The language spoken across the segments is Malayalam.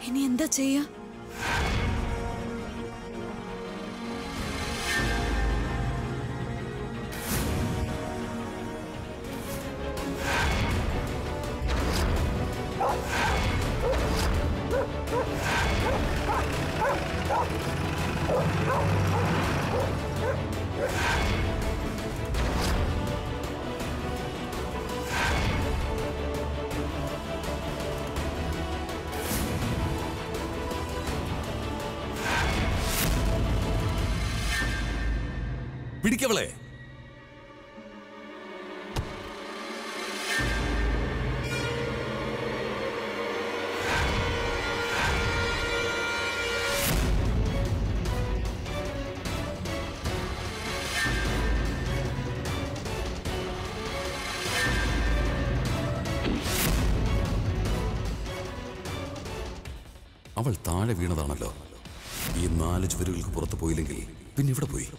ഇനി എന്താ ചെയ്യാ പിടിക്കവളെ അവൾ താഴെ വീണതാണല്ലോ ഈ നാല് ചുവരുകൾക്ക് പുറത്ത് പോയില്ലെങ്കിൽ പിന്നെ ഇവിടെ പോയി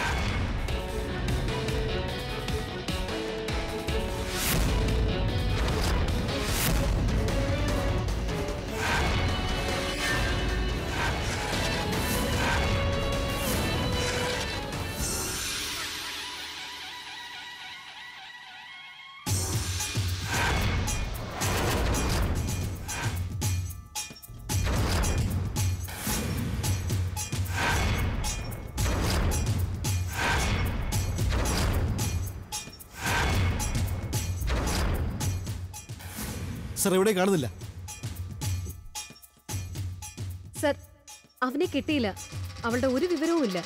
സർ എവിടെ കാണുന്നില്ല സർ അവനെ കിട്ടിയില്ല അവളുടെ ഒരു വിവരവും ഇല്ല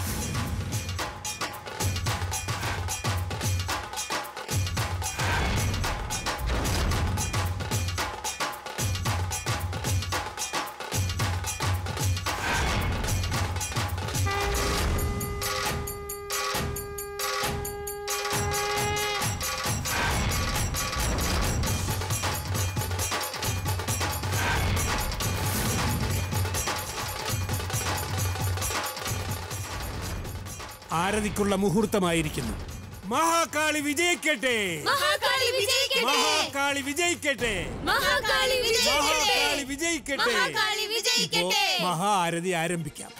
ആരതിക്കുള്ള മുഹൂർത്തമായിരിക്കുന്നു മഹാകാളി വിജയിക്കട്ടെ മഹാകാളി വിജയിക്കട്ടെ മഹാകാളി വിജയിക്കട്ടെ മഹാകാളി മഹാകാളി വിജയിക്കട്ടെ വിജയിക്കട്ടെ മഹാകാളി ഇപ്പോ വിജയിക്കട്ടെ മഹാ ആരതി ആരംഭിക്കാം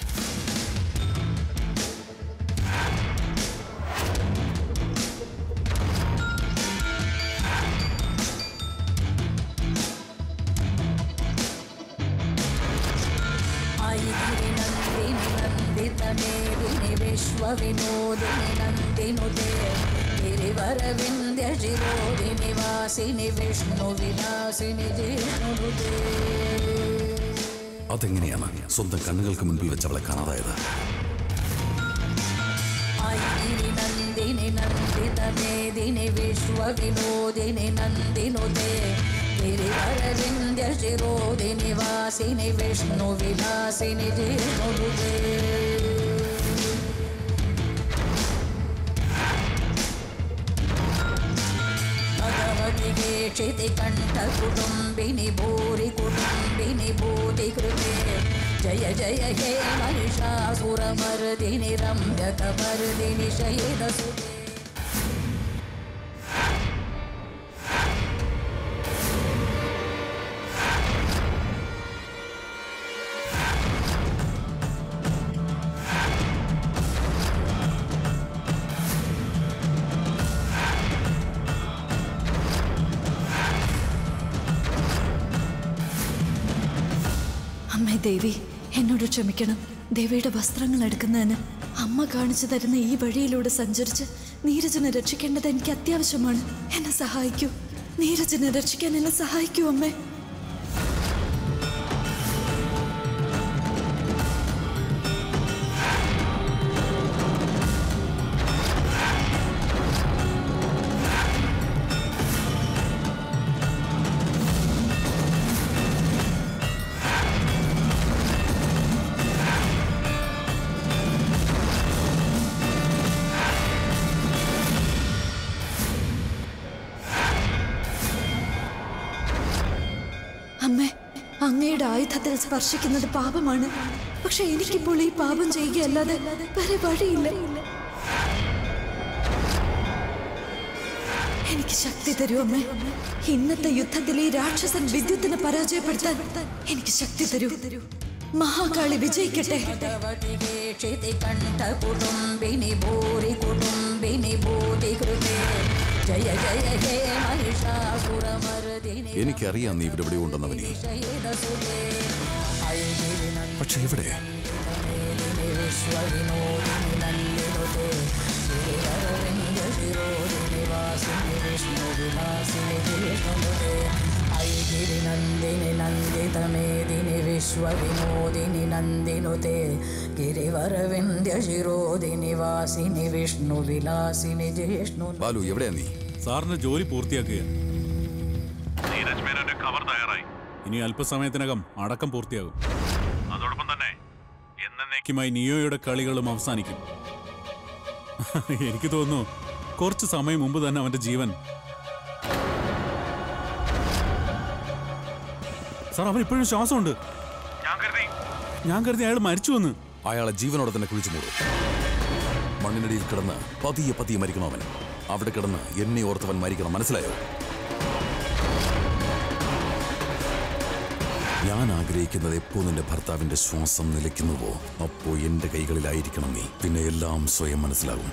ഐതിരി നന്ദിനി നന്ദിതമേദിനി വിശ്വവിനോദിനി നന്ദിനുതേ ഗിരിവരവിന്ധ്യ ശിരോദിനി വാസിനി വിഷ്ണു വിലാസിനി ജിഷ്ണുതേ അതെങ്ങനെയാണ് സ്വന്തം കണ്ണുകൾക്ക് മുൻപിൽ വെച്ച് അവളെ കാണാതായത് ഐതിരി നന്ദിനി നന്ദിതമേദിനി വിശ്വവിനോദിനി നന്ദിനുതേ ഗിരിവരവിന്ധ്യ ശിരോദിനി വാസിനി വിഷ്ണു വിലാസിനി ജിഷ്ണുതേ भगवति क्षितिकण्ठकुटुम्बिनि भूरि कुटुम्बिनि भूतिकृते जय जय हे महिषासुरमर्दिनि रम्यकमर्दिनि शयिनसुते അമ്മേ ദേവി എന്നോട് ക്ഷമിക്കണം ദേവിയുടെ വസ്ത്രങ്ങൾ എടുക്കുന്നതിന് അമ്മ കാണിച്ചു തരുന്ന ഈ വഴിയിലൂടെ സഞ്ചരിച്ച് നീരജനെ രക്ഷിക്കേണ്ടത് എനിക്ക് അത്യാവശ്യമാണ് എന്നെ സഹായിക്കൂ നീരജനെ രക്ഷിക്കാൻ എന്നെ സഹായിക്കൂ അമ്മേ അമ്മേ അങ്ങയുടെ ആയുധത്തിൽ സ്പർശിക്കുന്നത് പാപമാണ് പക്ഷെ എനിക്കിപ്പോൾ ഈ പാപം ചെയ്യുകയല്ലാതെ വേറെ വഴിയില്ല എനിക്ക് ശക്തി തരൂ അമ്മേ ഇന്നത്തെ യുദ്ധത്തിൽ ഈ രാക്ഷസൻ വിദ്യുത്തിനെ പരാജയപ്പെടുത്താൻ എനിക്ക് ശക്തി തരൂ മഹാകാളി വിജയിക്കട്ടെ भगवतिगे क्षितिकण्ठकुटुम्बिनि भूरि कुटुम्बिनि भूतिकृते जय जय हे महिषासुरमर्दिनि എനിക്കറിയാം നീ ഇവിടെ എവിടെ ഉണ്ടെന്നവനെ शयनसुते ऐगिरिनन्दिनि പക്ഷെ എവിടെ विश्वविनोदिनि नन्दिनुते श्रीवरविन्दशिरोदिनि वासिनि विष्णुविलासिनि विष्णुनुते ऐगिरिनन्दिनि नन्दितमेदिनि विश्वविनोदिनि नन्दिनुते गिरिवरविन्द्यशिरोदिनि वासिनि विष्णुविलासिनि जिष्णु ബാലു എവിടെയാ നീ സാറിന്റെ ജോലി പൂർത്തിയാക്കുക നീരജ് മേനോന്റെ കവർ തയ്യാറായി ഇനി അല്പസമയത്തിനകം അടക്കം പൂർത്തിയാകും അതോടൊപ്പം തന്നെ എന്നേക്കും ായി നിയോയുടെ കളികളും അവസാനിക്കും എനിക്ക് തോന്നുന്നു കുറച്ച് സമയം മുമ്പ് തന്നെ അവന്റെ ജീവൻ സാർ അവൻ ഇപ്പോഴും ശ്വാസമുണ്ട് ഞാൻ കരുതി ഞാൻ കരുതി അയാൾ മരിച്ചു വന്ന് അയാളെ ജീവനോടെ തന്നെ കുഴിച്ചു മൂടും മണ്ണിനടിയിൽ കിടന്ന് പതിയെ പതിയെ മരിക്കണം അവൻ അവിടെ കിടന്ന് എന്നെ ഓർത്തവൻ മരിക്കണം മനസ്സിലായോ ഞാൻ ആഗ്രഹിക്കുന്നത് എപ്പോ നിന്റെ ഭർത്താവിന്റെ ശ്വാസം നിലയ്ക്കുന്നുവോ അപ്പോ എന്റെ കൈകളിലായിരിക്കണം നീ പിന്നെ എല്ലാം സ്വയം മനസ്സിലാകും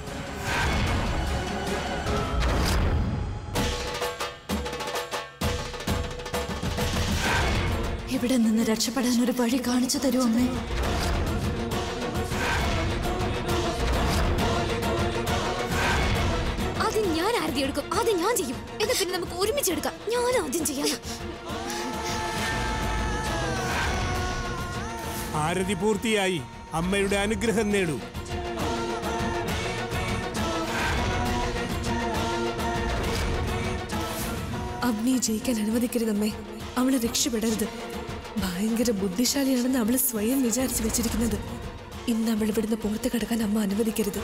ഇവിടെ നിന്ന് രക്ഷപ്പെടാൻ ഒരു വഴി കാണിച്ചു തരൂ അമ്മേ ആദ്യം ഞാൻ ആരതി എടുക്കും ആദ്യം ഞാൻ ചെയ്യും എന്നിട്ട് പിന്നെ നമുക്ക് ഒരുമിച്ച് എടുക്കാം ഞാൻ ആദ്യം ചെയ്യാം ആരതി പൂർത്തിയായി അമ്മയുടെ അനുഗ്രഹം നേടൂ അമ്മയെ ജയിക്കാൻ അനുവദിക്കരുതമ്മേ അവള് രക്ഷപ്പെടരുത് ഭയങ്കര ബുദ്ധിശാലിയാണെന്ന് അവള് സ്വയം വിചാരിച്ചു വെച്ചിരിക്കുന്നത് ഇന്ന് അവൾ ഇവിടുന്ന് പുറത്ത് കിടക്കാൻ അമ്മ അനുവദിക്കരുത്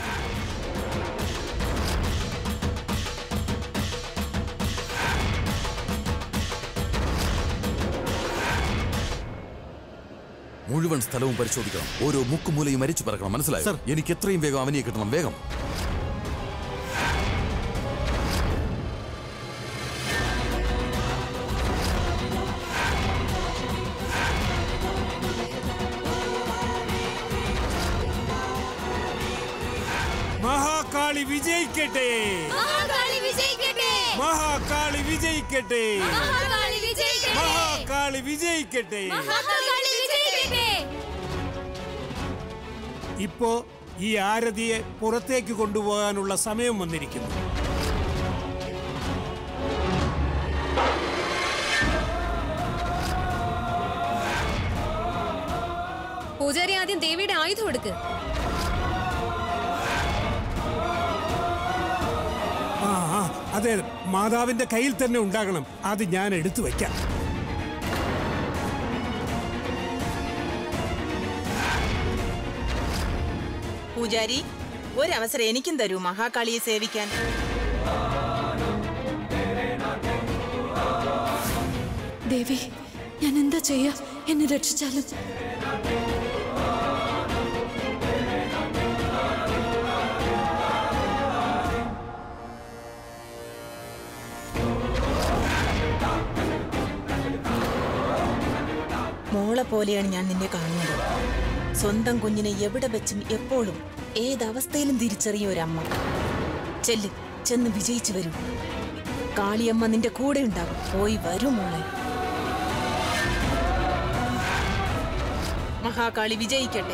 മുഴുവൻ സ്ഥലവും പരിശോധിക്കണം ഓരോ മുക്കുമൂലയും മരിച്ചു പറക്കണം മനസ്സിലായോ സർ. എനിക്ക് എത്രയും വേഗം അവനെ കിട്ടണം വേഗം മഹാകാളി വിജയിക്കട്ടെ മഹാകാളി വിജയിക്കട്ടെ മഹാകാളി വിജയിക്കട്ടെ മഹാകാളി വിജയിക്കട്ടെ മഹാകാളി വിജയിക്കട്ടെ മഹാകാളി വിജയിക്കട്ടെ ഇപ്പോ ഈ ആരതിയെ പുറത്തേക്ക് കൊണ്ടുപോകാനുള്ള സമയം വന്നിരിക്കുന്നു പൂജാരി ആദ്യം ദേവിയുടെ ആയുധം എടുക്ക് ആ ആ അതെ മാതാവിന്റെ കയ്യിൽ തന്നെ ഉണ്ടാകണം അത് ഞാൻ എടുത്തു വയ്ക്കാം പൂജാരി ഒരവസരം എനിക്കും തരൂ മഹാകാളിയെ സേവിക്കാൻ ദേവി ഞാൻ എന്താ ചെയ്യാ എന്നെ രക്ഷിച്ചാലും മോളെ പോലെയാണ് ഞാൻ നിന്നെ കാണുന്നത് സ്വന്തം കുഞ്ഞിനെ എവിടെ വെച്ചും എപ്പോഴും ഏതവസ്ഥയിലും തിരിച്ചറിയ ഒരമ്മ ചെല്ല് ചെന്ന് വിജയിച്ചു വരൂ കാളിയമ്മ നിന്റെ കൂടെ ഉണ്ടാകും പോയി വരൂ മോളെ മഹാകാളി വിജയിക്കട്ടെ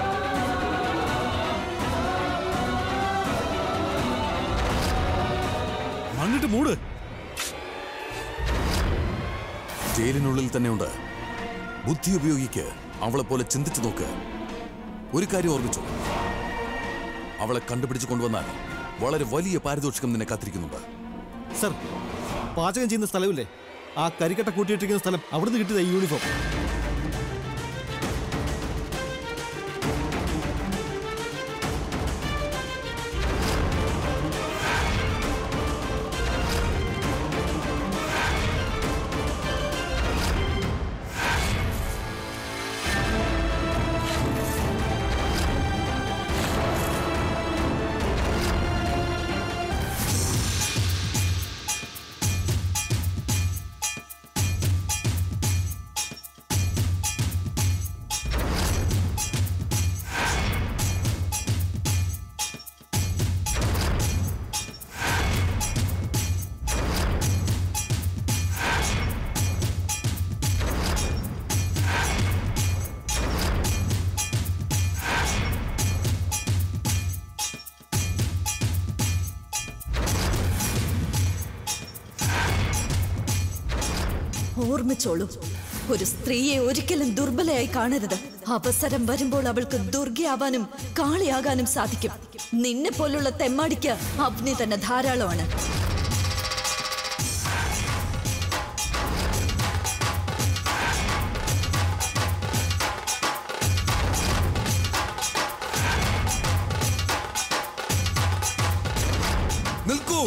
മണ്ണിട്ട് മൂട് ജയിലിനുള്ളിൽ തന്നെയുണ്ട് ബുദ്ധി ഉപയോഗിക്ക് അവളെ പോലെ ചിന്തിച്ചു നോക്ക് ഒരു കാര്യം ഓർമ്മിച്ചു അവളെ കണ്ടുപിടിച്ചു കൊണ്ടുവന്നാൽ വളരെ വലിയ പാരിതോഷികം നിന്നെ കാത്തിരിക്കുന്നുണ്ട് സർ പാചകം ചെയ്യുന്ന സ്ഥലമില്ലേ ആ കരിക്കട്ട കൂട്ടിയിട്ടിരിക്കുന്ന സ്ഥലം അവിടുന്ന് കിട്ടിയതാ ഈ യൂണിഫോം ഓർമ്മിച്ചോളൂ ഒരു സ്ത്രീയെ ഒരിക്കലും ദുർബലയായി കാണരുത് അവസരം വരുമ്പോൾ അവൾക്ക് ദുർഗയാവാനും കാളിയാകാനും സാധിക്കും നിന്നെ പോലുള്ള തെമ്മാടിക്ക് അവനി തന്നെ ധാരാളമാണ് നിൽക്കൂ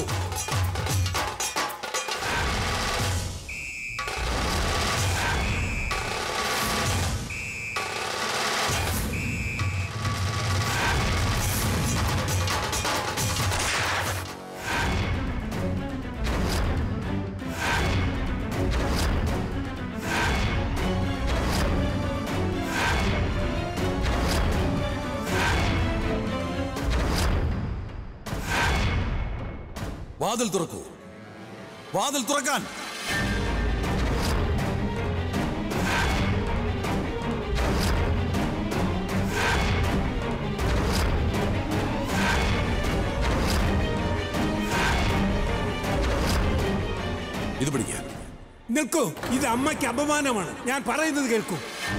വാതിൽ തുറക്കൂ വാതിൽ തുറക്കാൻ ഇത് പിടിക്കാൻ നിൽക്കൂ ഇത് അമ്മയ്ക്ക് അപമാനമാണ് ഞാൻ പറയുന്നത് കേൾക്കൂ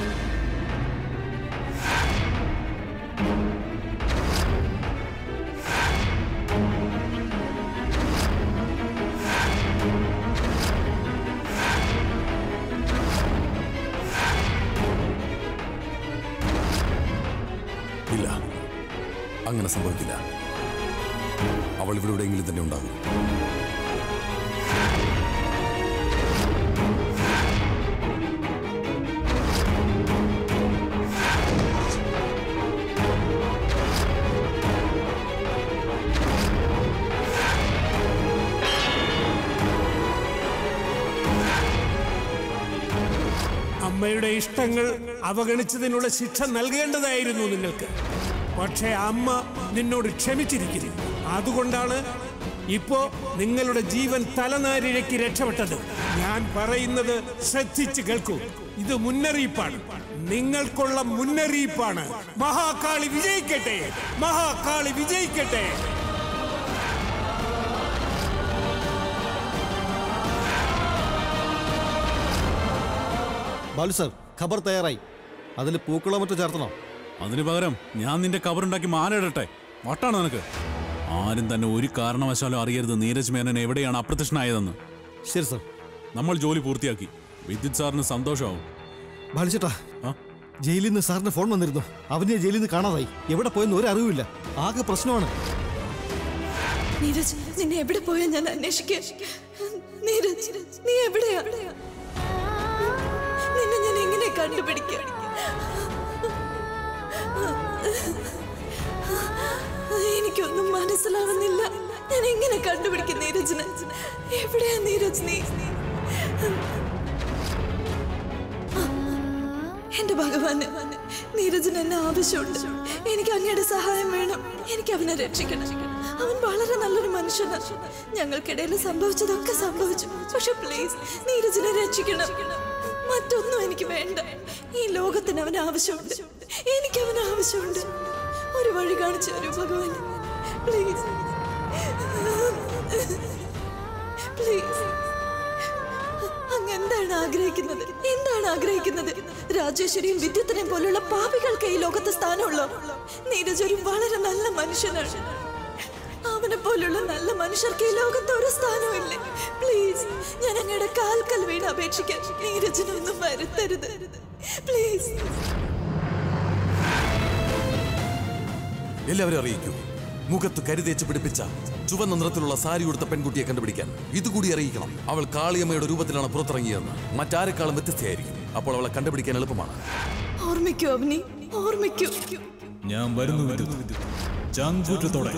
ഇല്ല അങ്ങനെ സംഭവിക്കില്ല അവൾ ഇവിടെ എവിടെയെങ്കിലും തന്നെ ഉണ്ടാകും അമ്മയുടെ ഇഷ്ടങ്ങൾ അവഗണിച്ചതിനുള്ള ശിക്ഷ നൽകേണ്ടതായിരുന്നു നിങ്ങൾക്ക് പക്ഷേ അമ്മ നിന്നോട് ക്ഷമിച്ചിരിക്കുന്നു അതുകൊണ്ടാണ് ഇപ്പോ നിങ്ങളുടെ ജീവൻ തലനാരിഴയ്ക്ക് രക്ഷപ്പെട്ടത് ഞാൻ പറയുന്നത് ശ്രദ്ധിച്ച് കേൾക്കൂ ഇത് മുന്നറിയിപ്പാണ് നിങ്ങൾക്കുള്ള മുന്നറിയിപ്പാണ് മഹാകാളി വിജയിക്കട്ടെ മഹാകാളി വിജയിക്കട്ടെ ബാലു സാർ ഖബർ തയ്യാറായി അതിൽ പൂക്കളോ മറ്റോ ചേർത്തണോ അതിന് പകരം ഞാൻ നിന്റെ കബറുണ്ടാക്കി മാലയിടട്ടെ വട്ടാണ് നിനക്ക് ആരും തന്നെ ഒരു കാരണവശാലും അറിയരുത് നീരജ് മേനൻ എവിടെയാണ് അപ്രത്യക്ഷനായതെന്ന് ശരി സാർ നമ്മൾ ജോലി പൂർത്തിയാക്കി വിദ്യുത് സാറിന് സന്തോഷമാവും ബാലിച്ചേട്ടാ ആ? ജയിലിൽ നിന്ന് സാറിന്റെ ഫോൺ വന്നിരുന്നു അവനെ ജയിലിൽ നിന്ന് കാണാതായി എവിടെ പോയെന്ന് ഒരു അറിവില്ല ആകെ പ്രശ്നമാണ് നീരജ് നിന്നെ എവിടെ പോയാ ഞാൻ അന്വേഷിക്കുക നീരജ് നീ എവിടെയാ നിന്നെ ഞാൻ എങ്ങനെ കണ്ടുപിടിക്കുക എനിക്കൊന്നും മനസ്സിലാവുന്നില്ല ഞാൻ എങ്ങനെ കണ്ടുപിടിക്കും നീരജിനെ എവിടെയാ നീരജ് നീ എന്റെ ഭഗവാന് നീരജിന് എന്നെ ആവശ്യമുണ്ട് എനിക്ക് അങ്ങയുടെ സഹായം വേണം എനിക്ക് അവനെ രക്ഷിക്കണം അവൻ വളരെ നല്ലൊരു മനുഷ്യനാണ് ഞങ്ങൾക്കിടയിൽ സംഭവിച്ചതൊക്കെ സംഭവിച്ചു പക്ഷെ പ്ലീസ് നീരജിനെ രക്ഷിക്കണം മറ്റൊന്നും എനിക്ക് വേണ്ട ഈ ലോകത്തിന് അവന് ആവശ്യമുണ്ട് എനിക്ക് അവന് ആവശ്യമുണ്ട് ഒരു വഴി കാണിച്ചു തരൂ ഭഗവാൻ പ്ലീസ് പ്ലീസ് അങ്ങ് എന്താണ് ആഗ്രഹിക്കുന്നത് എന്താണ് ആഗ്രഹിക്കുന്നത് രാജേശ്വരിയും വിദ്യുത്തിനെയും പോലുള്ള പാപികൾക്ക് ഈ ലോകത്ത് സ്ഥാനമുള്ളോ നീരജ് ഒരു വളരെ നല്ല മനുഷ്യനാണ് അവനെ പോലുള്ള നല്ല മനുഷ്യർക്ക് ഈ ലോകത്ത് ഒരു സ്ഥാനവും ഇല്ല പ്ലീസ് ഞാൻ അങ്ങയുടെ കാൽക്കൽ വീണ് അപേക്ഷിക്കാൻ നീരജിനൊന്നും വരുത്തരുത് പ്ലീസ് എല്ലാവരും അറിയിക്കൂ മുഖത്ത് കരുതേച്ച് പിടിപ്പിച്ച ചുവന്ന നിറത്തിലുള്ള സാരി ഉടുത്ത പെൺകുട്ടിയെ കണ്ടുപിടിക്കാൻ ഇതുകൂടി അറിയിക്കണം അവൾ കാളിയമ്മയുടെ രൂപത്തിലാണ് പുറത്തിറങ്ങിയതെന്ന് മറ്റാരെക്കാളും വ്യത്യസ്തയായിരിക്കും അപ്പോൾ അവളെ കണ്ടുപിടിക്കാൻ എളുപ്പമാണ് ഓർമ്മിക്കൂ അവനി ഓർമ്മിക്കൂ ഞാൻ വരുന്നു വിദ്യുത് ചങ്കൂറ്റത്തോടെ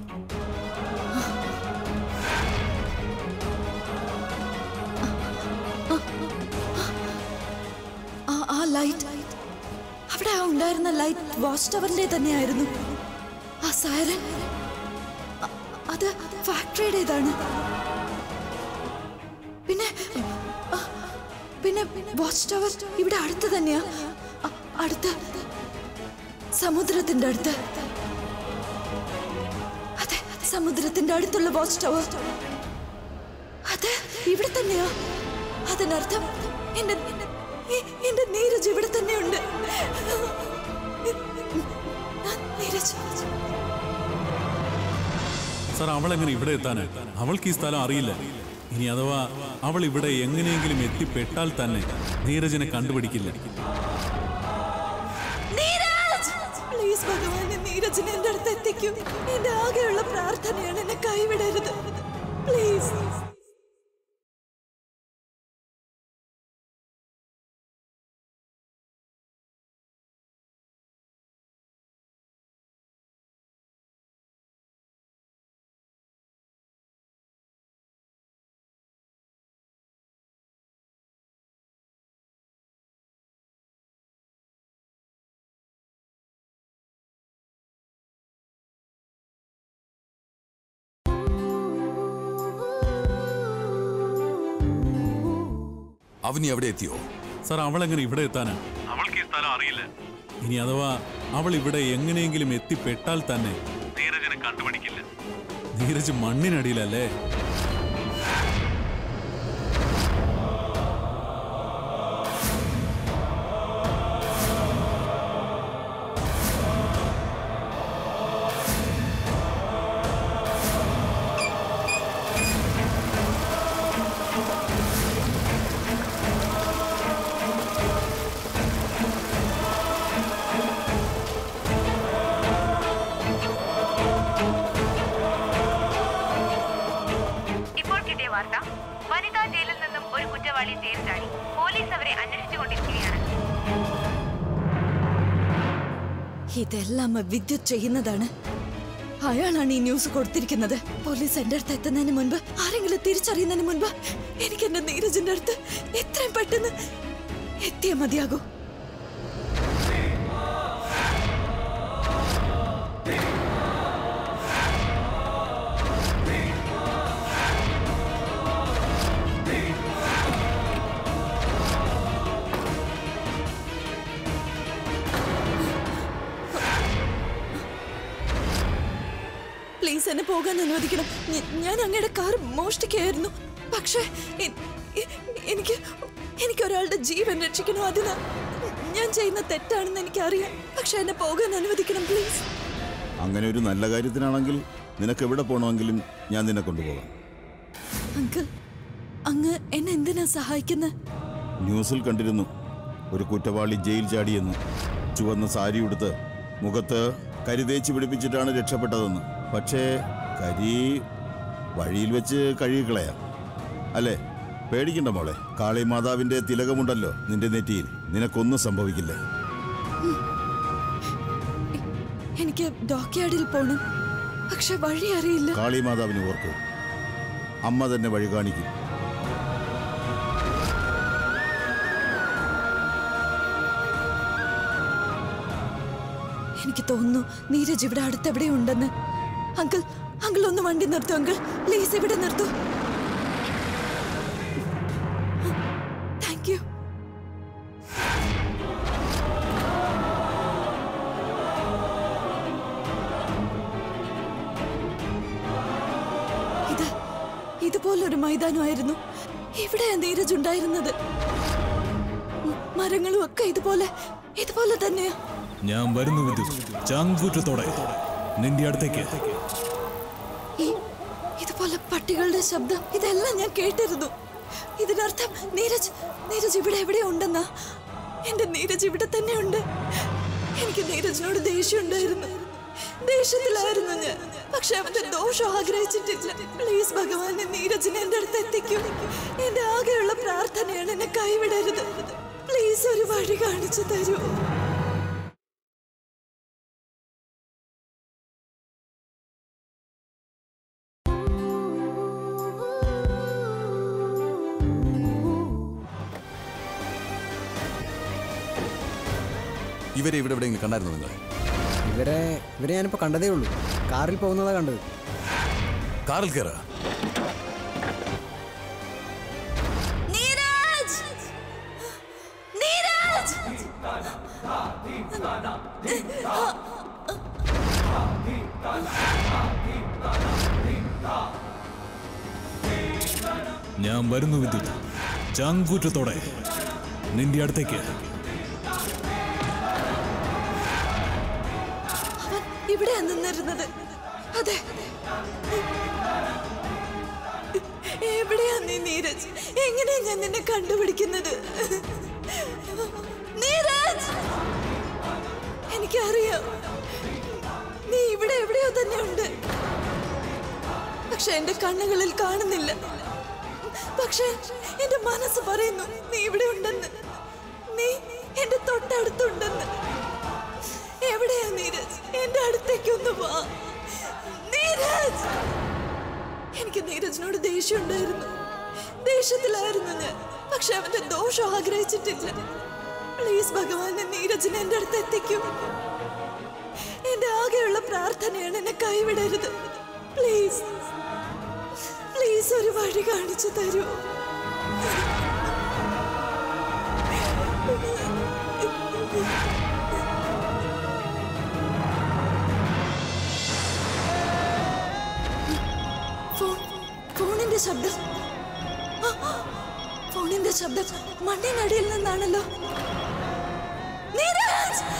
ആ ആ ലൈറ്റ് അവിടെ ആ ഉണ്ടായിരുന്ന ലൈറ്റ് വാച്ച് ടവറിന്റെ തന്നെയായിരുന്നു ആ സൈറൻ അ- അത് ഫാക്ടറിയുടേതാണ് പിന്നെ ആ, പിന്നെ വാച്ച് ടവർ ഇവിടെ അടുത്ത് തന്നെയാ അ- അടുത്ത് സമുദ്രത്തിന്റെ അടുത്ത് അതെ സമുദ്രത്തിന്റെ അടുത്തുള്ള വാച്ച് ടവർ അത് ഇവിടെ തന്നെയാ അത് അതിനർത്ഥം എന്റെ എ- എന്റെ നീരജ് ഇവിടെ തന്നെയുണ്ട് നീരജ് സാർ അവൾ എങ്ങനെ ഇവിടെ എത്താന് അവൾക്ക് ഈ സ്ഥലം അറിയില്ല ഇനി അഥവാ അവൾ ഇവിടെ എങ്ങനെയെങ്കിലും എത്തിപ്പെട്ടാൽ തന്നെ നീരജിനെ കണ്ടുപിടിക്കില്ല നീരജ് പ്ലീസ് ഭഗവാനെ നീരജിനെ എന്റെ അടുത്ത് എത്തിക്കൂ എന്റെ ആകെയുള്ള പ്രാർത്ഥനയാണ് എന്നെ കൈവിടരുത് പ്ലീസ് അവനി എവിടെ എത്തിയോ സാർ അവൾ എങ്ങനെ ഇവിടെ എത്താന് അവൾക്ക് ഈ സ്ഥലം അറിയില്ല ഇനി അഥവാ അവൾ ഇവിടെ എങ്ങനെയെങ്കിലും എത്തിപ്പെട്ടാൽ തന്നെ നീരജിനെ കണ്ടുപിടിക്കില്ല നീരജ് മണ്ണിനടിയിലല്ലേ ഇപ്പോൾ കിട്ടിയ വാർത്ത വനിതാ ജയിലിൽ നിന്നും ഒരു കുറ്റവാളി ജയിൽ ചാടി പോലീസ് അവരെ അന്വേഷിച്ചുകൊണ്ടിരിക്കുകയാണ് ഇതെല്ലാം വിദ്യുത് ചെയ്യുന്നതാണ് അയാളാണ് ഈ ന്യൂസ് കൊടുത്തിരിക്കുന്നത് പോലീസ് എന്റെ അടുത്ത് എത്തുന്നതിന് മുൻപ് ആരെങ്കിലും തിരിച്ചറിയുന്നതിന് മുൻപ് എനിക്ക് എന്റെ നീരജിന്റെ അടുത്ത് എത്രയും പെട്ടെന്ന് എത്തിയാ മതിയാകൂ പ്ലീസ് എന്നെ പോകാൻ അനുവദിക്കണം ഞ- ഞാൻ അങ്ങയുടെ കാർ മോഷ്ടിക്കുകയായിരുന്നു പക്ഷേ എ- എ- എനിക്ക് എനിക്ക് ഒരാളുടെ ജീവൻ രക്ഷിക്കണോ അതിന് ഞാൻ ചെയ്യുന്ന തെറ്റാണെന്ന് എനിക്കറിയാം പക്ഷെ എന്നെ പോകാൻ അനുവദിക്കണം പ്ലീസ് അങ്ങനെ ഒരു നല്ല കാര്യത്തിനാണെങ്കിൽ നിനക്ക് എവിടെ പോകണമെങ്കിലും ഞാൻ നിന്നെ കൊണ്ടുപോകാം അങ്കിൾ അങ്ങ് എന്നെ എന്തിനാ സഹായിക്കുന്നത് ന്യൂസിൽ കണ്ടിരുന്നു ഒരു കുറ്റവാളി ജയിൽ ചാടിയെന്ന് ചുവന്ന സാരി ഉടുത്ത് മുഖത്ത് കരി തേച്ച് പിടിപ്പിച്ചിട്ടാണ് രക്ഷപ്പെട്ടതെന്ന് പക്ഷേ കരി വഴിയിൽ വെച്ച് കഴുകിക്കളയാം അല്ലേ പേടിക്കണ്ട മോളെ കാളി മാതാവിന്റെ തിലകമുണ്ടല്ലോ നിന്റെ നെറ്റിയിൽ നിനക്കൊന്നും സംഭവിക്കില്ല എനിക്ക് ഡോക്യാർഡിൽ പോണം പക്ഷെ വഴി അറിയില്ല കാളി മാതാവിന് ഓർക്കൂ അമ്മ തന്നെ വഴി കാണിക്കും എനിക്ക് തോന്നുന്നു നീരജ് ഇവിടെ അടുത്തെവിടെയോ ഉണ്ടെന്ന് അങ്കിൾ അങ്കിൾ ഒന്ന് വണ്ടി നിർത്തൂ അങ്കിൾ പ്ലീസ് ഇവിടെ നിർത്തൂ താങ്ക് യു ഇത് ഇതുപോലൊരു മൈതാനമായിരുന്നു ഇവിടെയാ നീരജ് ഉണ്ടായിരുന്നത് ഉം, മരങ്ങളും ഒക്കെ ഇതുപോലെ ഇതുപോലെ തന്നെയാ ഞാൻ വരുന്നു വിദ്യുത് ചാങ്കൂറ്റത്തോടെ നിന്റെ അടുത്തേക്ക് ഈ ഇതുപോലെ പട്ടികളുടെ ശബ്ദം ഇതെല്ലാം ഞാൻ കേട്ടിരുന്നു ഇതിനർത്ഥം നീരജ് നീരജ് ഇവിടെ എവിടെ ഉണ്ടെന്നാ എന്റെ നീരജ് ഇവിടെ തന്നെ ഉണ്ട് എനിക്ക് നീരജിനോട് ദേഷ്യം ഉണ്ടായിരുന്നു ദേഷ്യത്തിലായിരുന്നു ഞാൻ പക്ഷെ അവന്റെ ദോഷം ആഗ്രഹിച്ചിട്ടില്ല പ്ലീസ് ഭഗവാനെ നീരജിനെ എന്റെ അടുത്ത് എത്തിക്കൂ എന്റെ ആകെയുള്ള പ്രാർത്ഥനയാണ് എന്നെ കൈവിടരുത് പ്ലീസ് ഒരു വഴി കാണിച്ചു തരൂ ഇവരെ ഇവിടെ എവിടെയെങ്കിലും കണ്ടായിരുന്നു നിങ്ങൾ ഇവരെ ഇവരെ ഞാനിപ്പോ കണ്ടതേ ഉള്ളൂ കാറിൽ പോകുന്നതാ കണ്ടത് കാറിൽ കയറ നീരജ് നീരജ് ഞാൻ വരുന്നു വിദ്യുത് ചങ്കൂറ്റത്തോടെ നിന്റെ അടുത്തേക്ക് അവൻ ഇവിടെയാ നിന്നിരുന്നത് അതെ എവിടെയാ നീ നീരജ് എങ്ങനെയാ ഞാൻ നിന്നെ കണ്ടുപിടിക്കുന്നത് നീരജ് എനിക്കറിയാം നീ ഇവിടെ എവിടെയോ തന്നെ ഉണ്ട് പക്ഷെ എന്റെ കണ്ണുകളിൽ കാണുന്നില്ല പക്ഷെ എന്റെ മനസ്സ് പറയുന്നു നീ ഇവിടെ ഉണ്ടെന്ന് നീ എന്റെ തൊട്ടടുത്തുണ്ടെന്ന് എവിടെയാ നീരജ് എന്റെ അടുത്തേക്കൊന്ന് വാ നീരജ് എനിക്ക് നീരജിനോട് ദേഷ്യം ഉണ്ടായിരുന്നു ദേഷ്യത്തിലായിരുന്നു ഞാൻ പക്ഷെ അവന്റെ ദോഷം ആഗ്രഹിച്ചിട്ടില്ല പ്ലീസ് ഭഗവാനെ നീരജിനെ എന്റെ അടുത്ത് എത്തിക്കൂ എന്റെ ആകെയുള്ള പ്രാർത്ഥനയാണ് എന്നെ കൈവിടരുത് പ്ലീസ് പ്ലീസ് ഒരു വഴി കാണിച്ചു തരൂ ഫോൺ ഫോണിന്റെ ശബ്ദം ആ, ഫോണിന്റെ ശബ്ദം മണ്ണിനടിയിൽ നിന്നാണല്ലോ നീരജ്